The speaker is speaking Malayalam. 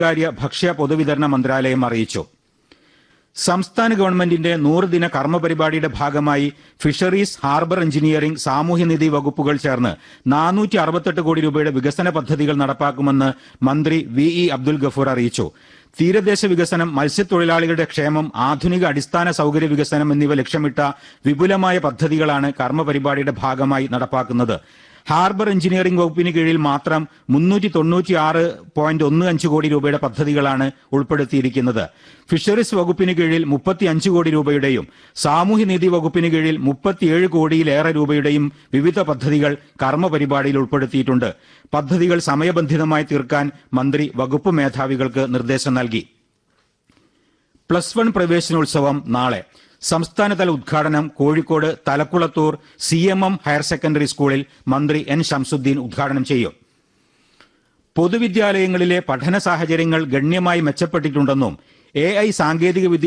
കാര്യ ഭക്ഷ്യ പൊതുവിതരണ മന്ത്രാലയം അറിയിച്ചു സംസ്ഥാന ഗവൺമെന്റിന്റെ നൂറ് ദിന കർമ്മപരിപാടിയുടെ ഭാഗമായി ഫിഷറീസ് ഹാർബർ എഞ്ചിനീയറിംഗ് സാമൂഹ്യനിധി വകുപ്പുകൾ ചേർന്ന് നാനൂറ്റി അറുപത്തെട്ട് കോടി രൂപയുടെ വികസന പദ്ധതികൾ നടപ്പാക്കുമെന്ന് മന്ത്രി വി ഇ അബ്ദുൽ ഗഫൂർ അറിയിച്ചു തീരദേശ വികസനം മത്സ്യത്തൊഴിലാളികളുടെ ക്ഷേമം ആധുനിക അടിസ്ഥാന സൗകര്യ വികസനം എന്നിവ ലക്ഷ്യമിട്ട വിപുലമായ പദ്ധതികളാണ് കർമ്മപരിപാടിയുടെ ഭാഗമായി നടപ്പാക്കുന്നത് ഹാർബർ എഞ്ചിനീയറിംഗ് വകുപ്പിന് കീഴിൽ മാത്രം മുന്നൂറ്റി തൊണ്ണൂറ്റിയാറ് പോയിന്റ് ഒന്ന് അഞ്ച് കോടി രൂപയുടെ പദ്ധതികളാണ് ഉൾപ്പെടുത്തിയിരിക്കുന്നത് ഫിഷറീസ് വകുപ്പിന് കീഴിൽ മുപ്പത്തി അഞ്ച് കോടി രൂപയുടെയും സാമൂഹ്യനീതി വകുപ്പിന് കീഴിൽ മുപ്പത്തിയേഴ് കോടിയിലേറെ രൂപയുടെയും വിവിധ പദ്ധതികൾ കർമ്മപരിപാടിയിൽ ഉൾപ്പെടുത്തിയിട്ടുണ്ട് പദ്ധതികൾ സമയബന്ധിതമായി തീർക്കാൻ മന്ത്രി വകുപ്പ് മേധാവികൾക്ക് നിർദ്ദേശം നൽകി പ്ലസ് വൺ പ്രവേശനോത്സവം നാളെ സംസ്ഥാനതല ഉദ്ഘാടനം Kozhikode Thalakkulathur C M M higher secondary സ്കൂളിൽ മന്ത്രി എൻ ഷംസുദ്ദീൻ ഉദ്ഘാടനം ചെയ്യും പൊതുവിദ്യാലയങ്ങളിലെ പഠന സാഹചര്യങ്ങൾ ഗണ്യമായി മെച്ചപ്പെട്ടിട്ടുണ്ടെന്നും എ ഐ സാങ്കേതിക വിദ്യ